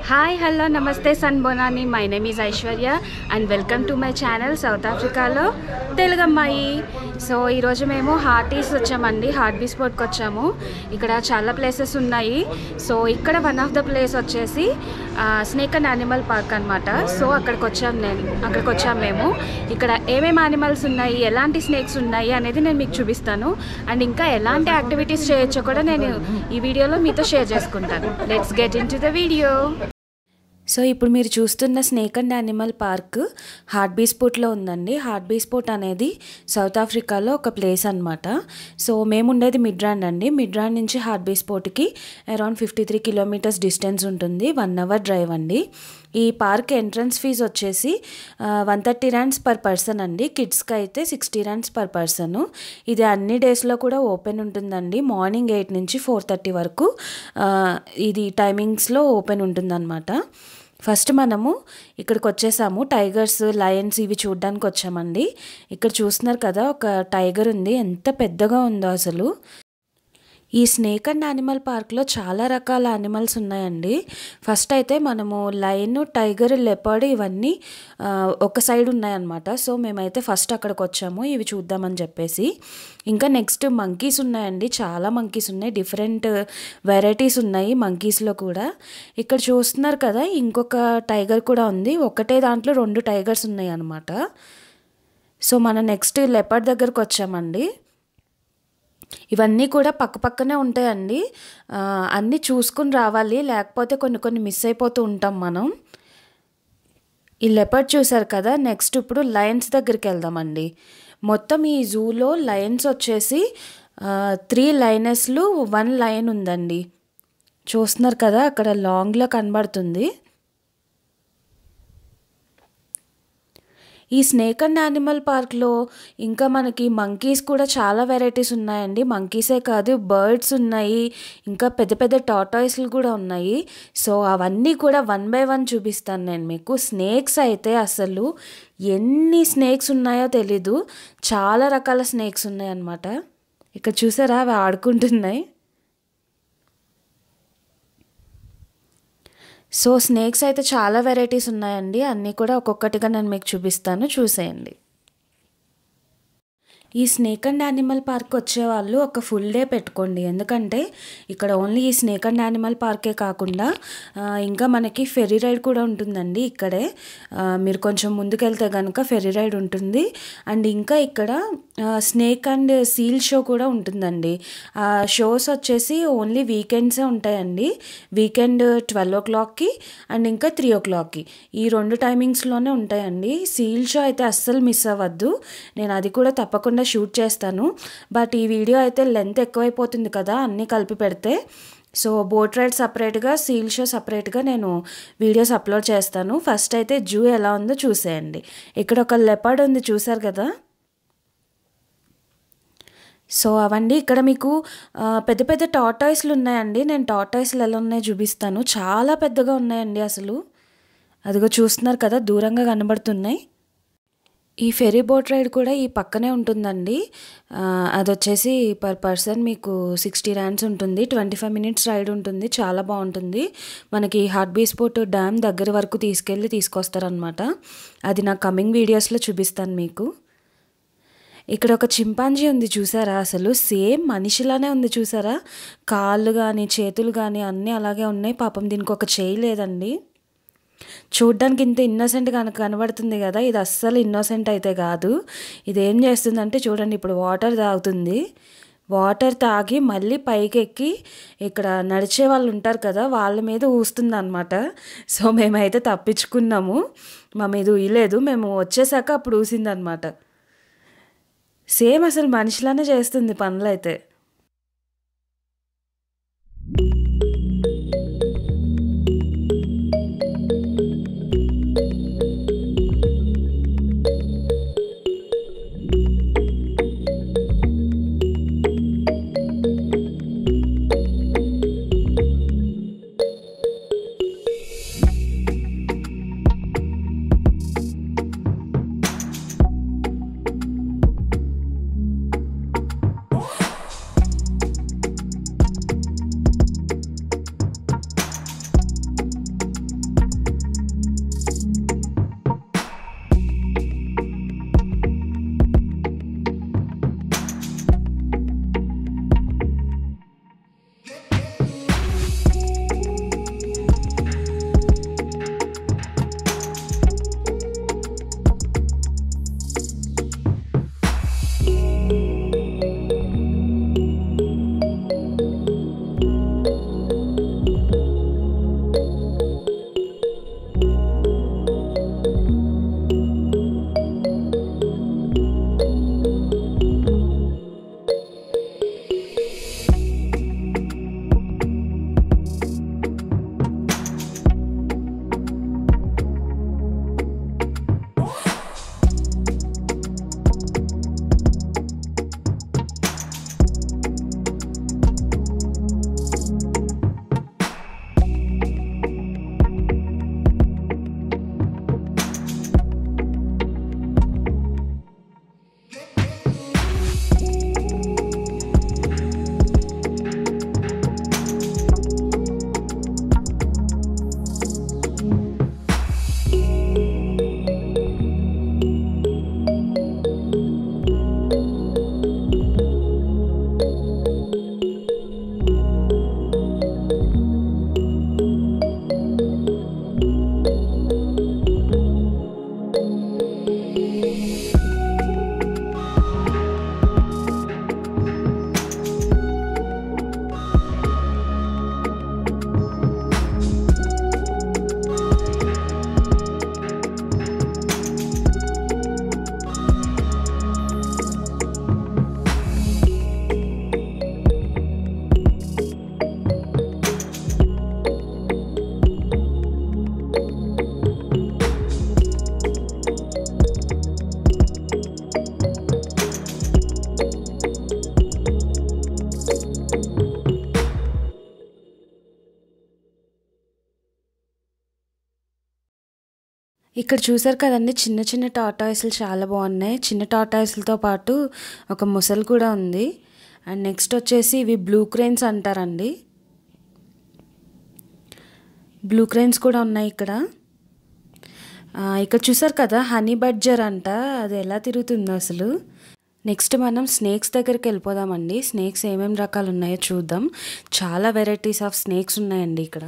hi hello namaste సన్ బోనాని my name is Aishwarya and welcome to my channel south ఆఫ్రికాలో తెలుగు అమ్మాయి సో ఈరోజు మేము హార్టీస్ వచ్చామండి హార్ట్ బీ స్పోర్ట్కి వచ్చాము ఇక్కడ చాలా ప్లేసెస్ ఉన్నాయి సో ఇక్కడ వన్ ఆఫ్ ద ప్లేస్ వచ్చేసి స్నేక్ అండ్ యానిమల్ పార్క్ అనమాట సో అక్కడికి వచ్చాం నేను అక్కడికి వచ్చాం మేము ఇక్కడ ఏమేమి యానిమల్స్ ఉన్నాయి ఎలాంటి స్నేక్స్ ఉన్నాయి అనేది నేను మీకు చూపిస్తాను అండ్ ఇంకా ఎలాంటి యాక్టివిటీస్ చేయొచ్చో కూడా నేను ఈ వీడియోలో మీతో షేర్ చేసుకుంటాను let's get into the video so ఇప్పుడు మీరు చూస్తున్న స్నేక్ అండ్ యానిమల్ పార్క్ హార్ట్ బీ స్పోర్ట్లో ఉందండి హార్ట్ బీ స్పోర్ట్ అనేది సౌత్ ఆఫ్రికాలో ఒక ప్లేస్ అనమాట సో మేము ఉండేది మిడ్రాండ్ అండి మిడ్రాండ్ నుంచి హార్ట్ బీ స్పోర్ట్కి around fifty three kilometres distance ఉంటుంది వన్ అవర్ డ్రైవ్ అండి ఈ పార్క్ ఎంట్రన్స్ ఫీజు వచ్చేసి one thirty rands per person అండి కిడ్స్కి అయితే సిక్స్టీ ర్యాండ్స్ పర్ పర్సన్ ఇది అన్ని డేస్లో కూడా ఓపెన్ ఉంటుందండి మార్నింగ్ ఎయిట్ నుంచి ఫోర్ థర్టీ వరకు ఆ, ఇది టైమింగ్స్లో ఓపెన్ ఉంటుందన్నమాట ఫస్ట్ మనము ఇక్కడికి వచ్చేసాము టైగర్స్ లయన్స్ ఇవి చూడడానికి వచ్చామండి ఇక్కడ చూస్తున్నారు కదా ఒక టైగర్ ఉంది ఎంత పెద్దగా ఉందో అసలు ఈ స్నేక్ అండ్ యానిమల్ పార్క్లో చాలా రకాల యానిమల్స్ ఉన్నాయండి ఫస్ట్ అయితే మనము లైన్ టైగర్ లెపర్డ్ ఇవన్నీ ఆ, ఒక సైడ్ ఉన్నాయన్నమాట సో మేమైతే ఫస్ట్ అక్కడికి వచ్చాము ఇవి చూద్దామని చెప్పేసి ఇంకా నెక్స్ట్ మంకీస్ ఉన్నాయండి చాలా మంకీస్ ఉన్నాయి డిఫరెంట్ వెరైటీస్ ఉన్నాయి మంకీస్లో కూడా ఇక్కడ చూస్తున్నారు కదా ఇంకొక టైగర్ కూడా ఉంది ఒకటే దాంట్లో రెండు టైగర్స్ ఉన్నాయి అన్నమాట సో మనం నెక్స్ట్ లెపర్డ్ దగ్గరకు వచ్చామండి ఇవన్నీ కూడా పక్క పక్కనే ఉంటాయండి ఆ, అన్నీ చూసుకుని రావాలి లేకపోతే కొన్ని కొన్ని మిస్ అయిపోతూ ఉంటాం మనం ఈ లెపర్డ్ చూసారు కదా నెక్స్ట్ ఇప్పుడు లయన్స్ దగ్గరికి వెళ్దామండి మొత్తం ఈ జూలో లయన్స్ వచ్చేసి త్రీ లైనెస్లు వన్ లైన్ ఉందండి చూస్తున్నారు కదా అక్కడ లాంగ్లో కనబడుతుంది ఈ స్నేక్ అండ్ యానిమల్ పార్క్లో ఇంకా మనకి మంకీస్ కూడా చాలా వెరైటీస్ ఉన్నాయండి మంకీసే కాదు బర్డ్స్ ఉన్నాయి ఇంకా పెద్ద పెద్ద టాటాయిస్లు కూడా ఉన్నాయి సో అవన్నీ కూడా వన్ బై వన్ చూపిస్తాను నేను మీకు స్నేక్స్ అయితే అసలు ఎన్ని స్నేక్స్ ఉన్నాయో తెలీదు చాలా రకాల స్నేక్స్ ఉన్నాయి అన్నమాట ఇక్కడ చూసారా అవి ఆడుకుంటున్నాయి సో స్నేక్స్ అయితే చాలా వెరైటీస్ ఉన్నాయండి అన్నీ కూడా ఒక్కొక్కటిగా నేను మీకు చూపిస్తాను చూసేయండి ఈ స్నేక్ అండ్ యానిమల్ పార్క్ వచ్చేవాళ్ళు ఒక ఫుల్ డే పెట్టుకోండి ఎందుకంటే ఇక్కడ ఓన్లీ ఈ స్నేక్ అండ్ యానిమల్ పార్కే కాకుండా ఆ, ఇంకా మనకి ఫెర్రీ రైడ్ కూడా ఉంటుందండి ఇక్కడే ఆ, మీరు కొంచెం ముందుకెళ్తే కనుక ఫెర్రీ రైడ్ ఉంటుంది అండ్ ఇంకా ఇక్కడ స్నేక్ అండ్ సీల్ షో కూడా ఉంటుందండి ఆ షోస్ వచ్చేసి ఓన్లీ వీకెండ్సే ఉంటాయండి వీకెండ్ ట్వెల్వ్ ఓ క్లాక్కి అండ్ ఇంకా త్రీ ఓ క్లాక్కి ఈ రెండు టైమింగ్స్లోనే ఉంటాయండి సీల్ షో అయితే అస్సలు మిస్ అవ్వద్దు నేను అది కూడా తప్పకుండా షూట్ చేస్తాను బట్ ఈ వీడియో అయితే లెంత్ ఎక్కువైపోతుంది కదా అన్నీ కలిపి పెడితే సో బోట్ రైడ్ సపరేట్గా సీల్ షో సపరేట్గా నేను వీడియోస్ అప్లోడ్ చేస్తాను ఫస్ట్ అయితే జూ ఎలా ఉందో చూసేయండి ఇక్కడ ఒక లెపర్డ్ ఉంది చూసారు కదా సో అవండి ఇక్కడ మీకు ఆ, పెద్ద పెద్ద టాటాయిస్లు ఉన్నాయండి నేను టాటాయిస్లు ఎలా ఉన్నాయో చూపిస్తాను చాలా పెద్దగా ఉన్నాయండి అసలు అదిగో చూస్తున్నారు కదా దూరంగా కనబడుతున్నాయి ఈ ఫెరీ బోట్ రైడ్ కూడా ఈ పక్కనే ఉంటుందండి ఆ, అది వచ్చేసి పర్ పర్సన్ మీకు సిక్స్టీ ర్యాండ్స్ ఉంటుంది ట్వంటీ ఫైవ్ మినిట్స్ రైడ్ ఉంటుంది చాలా బాగుంటుంది మనకి హార్ట్ బీ స్పోర్ట్ డ్యామ్ దగ్గర వరకు తీసుకెళ్ళి తీసుకొస్తారనమాట అది నా కమింగ్ వీడియోస్లో చూపిస్తాను మీకు ఇక్కడ ఒక చింపాంజీ ఉంది చూసారా అసలు సేమ్ మనిషిలానే ఉంది చూసారా కాళ్ళు కానీ చేతులు కానీ అన్నీ అలాగే ఉన్నాయి పాపం దీనికి ఒక చేయి లేదండి చూడ్డానికి ఇంత ఇన్నోసెంట్ కనుక కనబడుతుంది కదా ఇది అస్సలు ఇన్నోసెంట్ అయితే కాదు ఇది ఏం చేస్తుందంటే చూడండి ఇప్పుడు వాటర్ తాగుతుంది వాటర్ తాగి మళ్ళీ పైకి ఎక్కి ఇక్కడ నడిచే వాళ్ళు ఉంటారు కదా వాళ్ళ మీద ఊస్తుంది అనమాట సో మేమైతే తప్పించుకున్నాము మా మీద ఊయలేదు మేము వచ్చేసాక అప్పుడు ఊసింది అనమాట సేమ్ అసలు మనిషిలానే చేస్తుంది పనులు అయితే ఇక్కడ చూసారు కదండి చిన్న చిన్న టాటాయిస్లు చాలా బాగున్నాయి చిన్న టాటాయిస్లతో పాటు ఒక ముసలి కూడా ఉంది అండ్ నెక్స్ట్ వచ్చేసి ఇవి బ్లూ క్రెయిన్స్ అంటారండి బ్లూ క్రెయిన్స్ కూడా ఉన్నాయి ఇక్కడ ఆ, ఇక్కడ చూసారు కదా హనీ బడ్జర్ అంట అది ఎలా తిరుగుతుందో అసలు నెక్స్ట్ మనం స్నేక్స్ దగ్గరికి వెళ్ళిపోదామండి స్నేక్స్ ఏమేమి రకాలు ఉన్నాయో చూద్దాం చాలా వెరైటీస్ ఆఫ్ స్నేక్స్ ఉన్నాయండి ఇక్కడ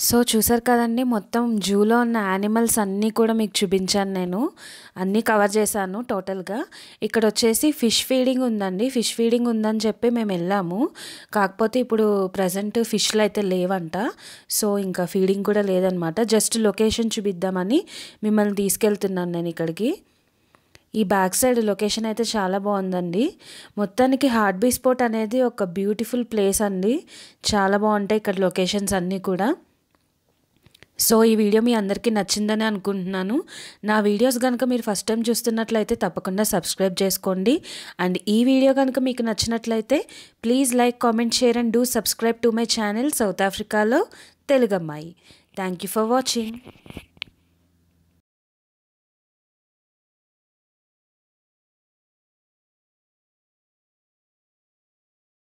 సో చూసారు కదండి మొత్తం జూలో ఉన్న యానిమల్స్ అన్నీ కూడా మీకు చూపించాను నేను అన్నీ కవర్ చేశాను టోటల్గా ఇక్కడ వచ్చేసి ఫిష్ ఫీడింగ్ ఉందండి ఫిష్ ఫీడింగ్ ఉందని చెప్పి మేము వెళ్ళాము కాకపోతే ఇప్పుడు ప్రజెంట్ ఫిష్లు అయితే లేవంట సో ఇంకా ఫీడింగ్ కూడా లేదనమాట జస్ట్ లొకేషన్ చూపిద్దామని మిమ్మల్ని తీసుకెళ్తున్నాను నేను ఇక్కడికి ఈ బ్యాక్ సైడ్ లొకేషన్ అయితే చాలా బాగుందండి మొత్తానికి హార్ట్ బీ స్పోర్ట్ అనేది ఒక బ్యూటిఫుల్ ప్లేస్ అండి చాలా బాగుంటాయి ఇక్కడ లొకేషన్స్ అన్నీ కూడా సో ఈ వీడియో మీ అందరికీ నచ్చిందని అనుకుంటున్నాను నా వీడియోస్ కనుక మీరు ఫస్ట్ టైం చూస్తున్నట్లయితే తప్పకుండా సబ్స్క్రైబ్ చేసుకోండి అండ్ ఈ వీడియో కనుక మీకు నచ్చినట్లయితే please like comment share and do subscribe to my channel south ఆఫ్రికాలో తెలుగమ్మాయి థ్యాంక్ యూ ఫర్ వాచింగ్